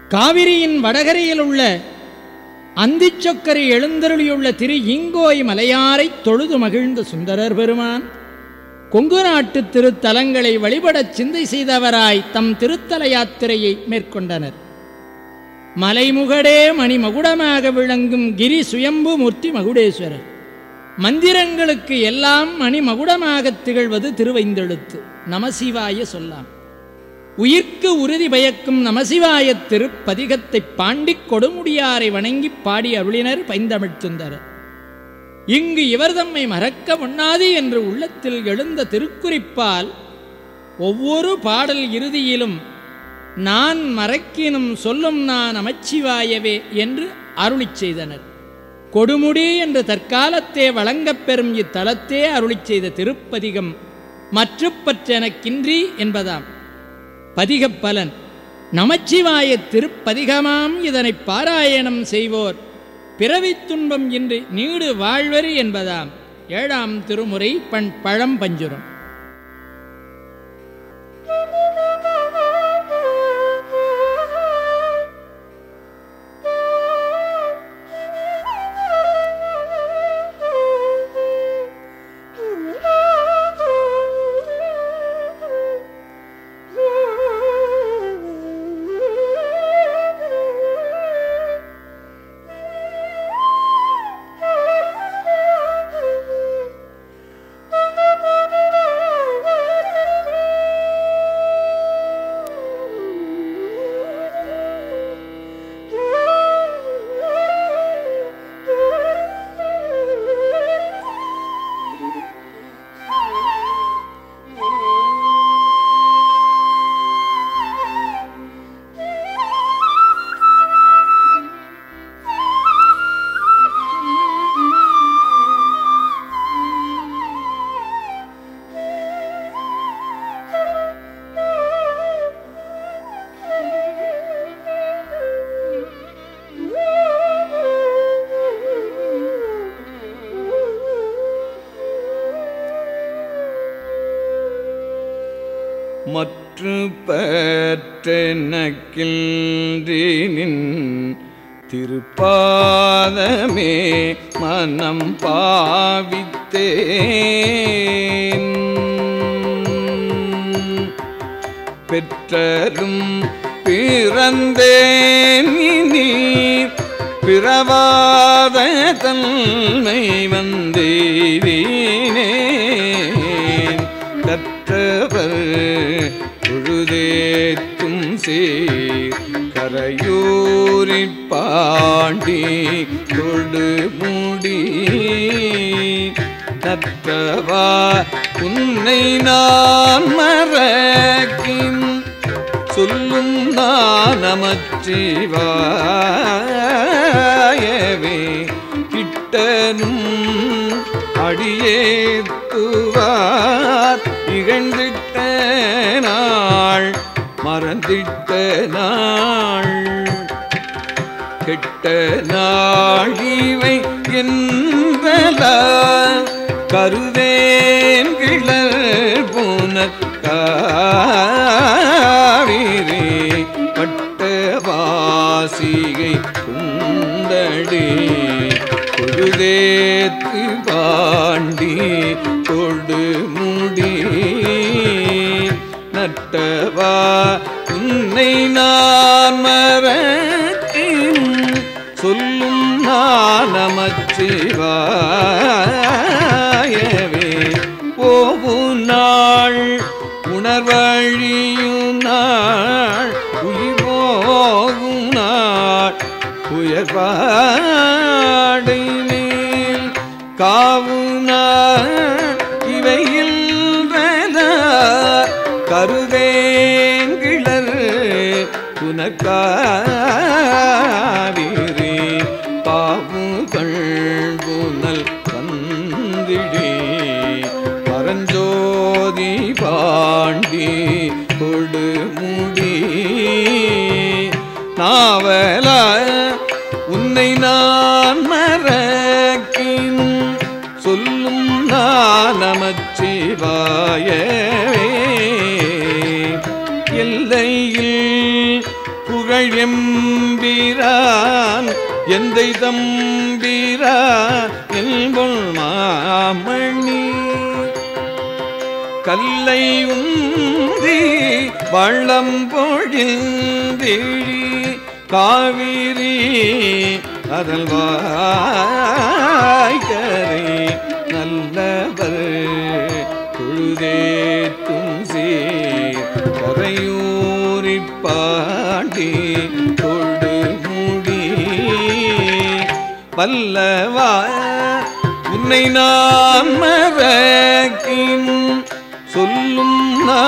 காவிரியின் வடகரையில் உள்ள அந்திச்சொக்கரை எழுந்தருளியுள்ள திரு ஈங்கோய் மலையாரைத் தொழுது மகிழ்ந்த சுந்தரர் பெருமான் கொங்கு நாட்டு திருத்தலங்களை வழிபடச் சிந்தை செய்தவராய் தம் திருத்தல யாத்திரையை மேற்கொண்டனர் மலைமுகடே மணிமகுடமாக விளங்கும் கிரி சுயம்பு மூர்த்தி மகுடேஸ்வரர் மந்திரங்களுக்கு எல்லாம் மணிமகுடமாகத் திகழ்வது திருவைந்தெழுத்து நமசிவாய சொல்லாம் உயிர்க்கு உறுதி பயக்கும் நமசிவாயத் திருப்பதிகத்தைப் பாண்டிக் கொடுமுடியாரை வணங்கிப் பாடி அருளினர் பைந்தமிழ்ச் சுந்தரர் இங்கு இவர் தம்மை மறக்க ஒண்ணாது என்று உள்ளத்தில் எழுந்த திருக்குறிப்பால் ஒவ்வொரு பாடல் இறுதியிலும் நான் மறக்கினும் சொல்லும் நான் நமச்சிவாயவே என்று அருளிச் செய்தனர் கொடுமுடி என்று தற்காலத்தே வழங்கப் பெறும் இத்தலத்தே அருளிச் செய்த திருப்பதிகம் மற்றுப்பற்றெனக்கின்றி என்பதாம் பதிகப் பலன் நமச்சிவாய திருப்பதிகமாம் இதனை பாராயணம் செய்வோர் பிறவித் துன்பம் இன்றி நீடு வாழ்வரி என்பதாம் ஏழாம் திருமுறை பண் பழம் பஞ்சுரம் மற்று பற்றெனக்கின்றீனின் திருப்பாதமே மனம் பாவித்தேன் பெற்றரும் பிறந்தேன் இனி பிறவாத தன்மை வந்தேனேன் கற்றவர் பொழுதேத்தும் சேர் கரையூரிற் பாண்டி கொடு முடி நற்றவா உன்னை நான் மறக்கின் சொல்லும் நான் நமச்சிவாயவே கிட்டனும் அடியேத்துவார் இகழ்ந்திட்ட நாள் மறந்திட்ட நாள் கெட்ட நாழிவை என்பல கருவேன் கிளர் புனக்காவிரி பட்ட வாசிகை குந்தடி குருதேத்து பாண்டி கொடு முடி நட்டவா உன்னை நான் மறக்கின் சொல்லும் நான் நமச்சிவாயவே ஓவு நாள் உணர்வழியும் நாள் உயிர் போகும் நாள் உயர்பாடை மேல் காவு நாள் இவையில் கருதேங்கிழர் புனக்காவிரி பாவுகள் புனல் வந்திடே பரஞ்சோதி பாண்டி கொடு முடி நாவல உன்னை நான் மறக்கின் சொல்லும் நான் நமச்சிவாயவே எல்லையில் புவி புகழெம்பீரான் எந்தை தம்பீரான் என்பொள் மாமணி கல்லை உந்தி வள்ளம் பொழிந்திழி காவிரி அதல் வாய்கரை நல்லவர் தொழுதேத்தும் சீர் கரையூரிப் பாண்டி தொடு முடி வல்லவா உன்னை நான் மறக்கின் சொல்லும்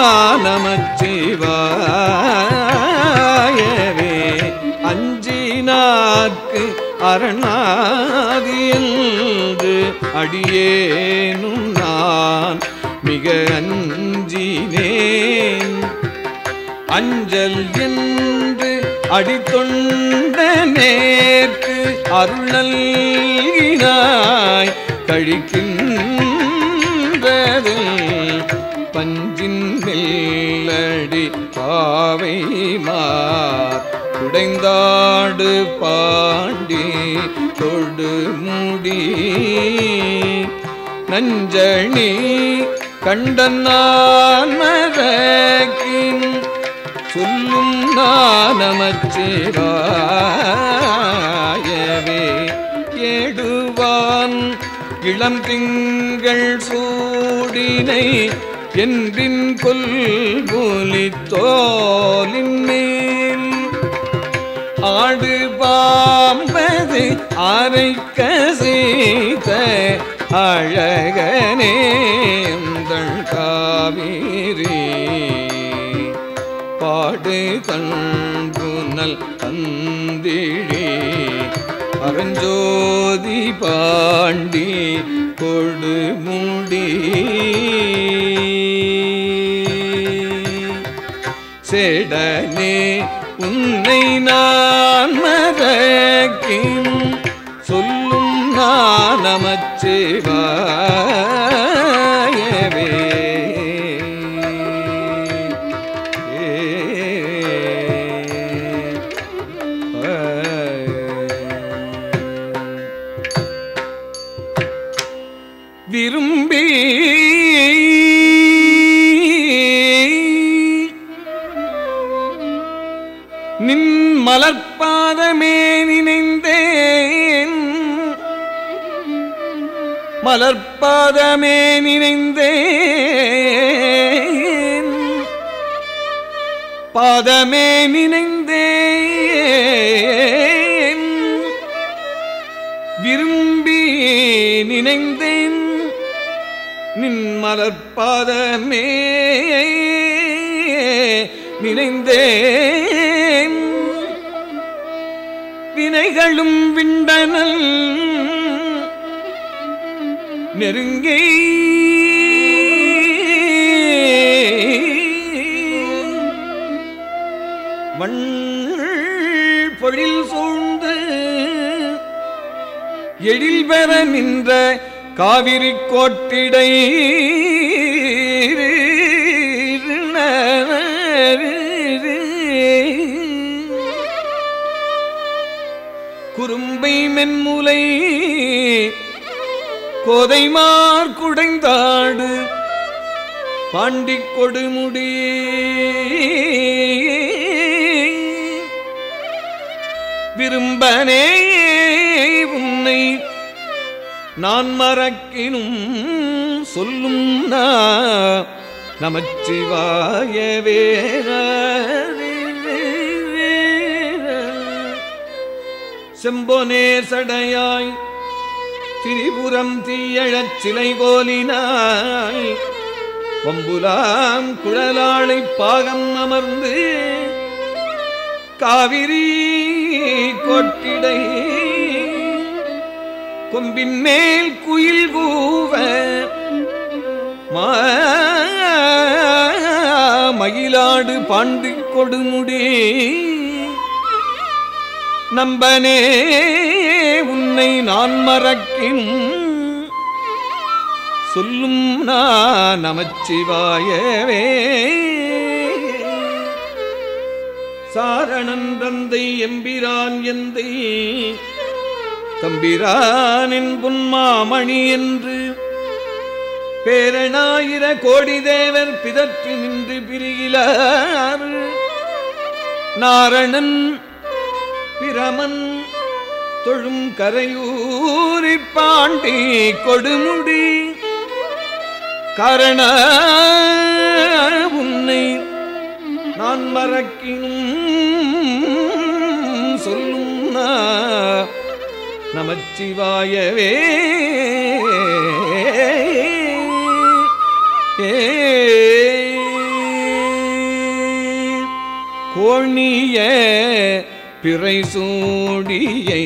நானமச்சிவாயவே அஞ்சினாக்கு அரணாதி என்று அடியேனும் நான் மிக அஞ்சினேன் அஞ்சல் என்று அடித்தொண்ட நேர்க்கு அருள் நல்கினாய் கழிக்கின்றது பஞ்சின் மெல்லடி பாவை மார் குடைந்தாடு பாண்டி தொடு முடி நஞ்சணி கண்டன் நான் மறக்கின் சொல்லும் நானமச்சிவாயவே ஏடுவான் இளம் திங்கள் சூடினை என்றின் கொல்புலி தோலின் மேல் ஆடு பாம்பது அரைக்க சீத அழகனே எந்தள் காவிரி பாடு கண்புனல் தந்திழி அறஞ்சோதி பாண்டி கொடு முடி சேடனே உன்னை நான் மறக்கின் சொல்லும் நான் நமச்சிவாயவே விரும்பி நின் மலர்பாதமே நினைந்தேன் மலர்பாதமே நினைந்தேன் பாதமே நினைந்தேன் விரும்பி நினைந்தேன் நின் மலர்பாதமே நினைந்தேன் வினைகளும் விண்டனல் நெருங்கி மண் பொழில் சூழ்ந்து எழில் பெற நின்ற காவிரி கோட்டிடை குறும்பை மென்முலை கோதைமார் குடைந்தாடு பாண்டிக் கொடுமுடி விரும்பனே உன்னை நான் மறக்கினும் சொல்லும் நா நமச்சிவாயவே செம்பொனே சடையாய் திரிபுரம் தீயழச் சிலை கோலினாய் வம்புலாம் குழலாளை பாகம் அமர்ந்து காவிரி கொட்டிடை கொம்பின் மேல் குயில் கூவ மா- மயிலாடு பாண்டு கொடுமுடி நம்பனே உன்னை நான் மறக்கினும் சொல்லும் நான் நமச்சிவாயவே சாரணன் தந்தை எம்பிரான் எந்தை தம்பிரானின் புன்மாமணி என்று பேரணாயிர கோடி தேவர் பிதற்றி நின்று பிரிகிலார் நாரணன் பிரமன் தொழும் கரையூரிற் பாண்டி கொடுமுடி காரண உன்னை நான் மறக்கினும் சொல்லும் நா- நமச்சிவாயவே கோணிய பிறை சூடியை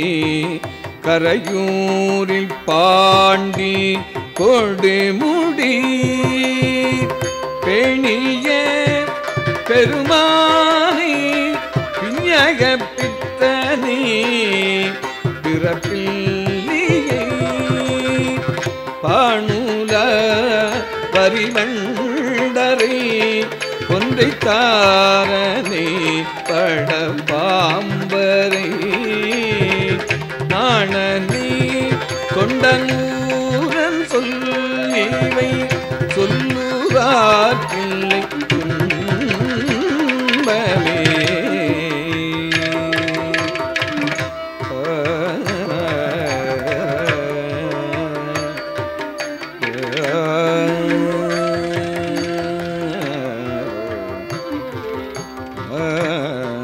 கரையூரில் பாண்டி கொடுமுடி பெணிய பெருமானி பிஞக பித்தனி பிறப்பில்லியை பாணுல வரிவண்டரை ஒன்றை தாரனை படபாம்பரை நாணனி கொண்டனூரன் சொல்லிவை சொல்லுவாற்றில்லை துன்பமே ஆ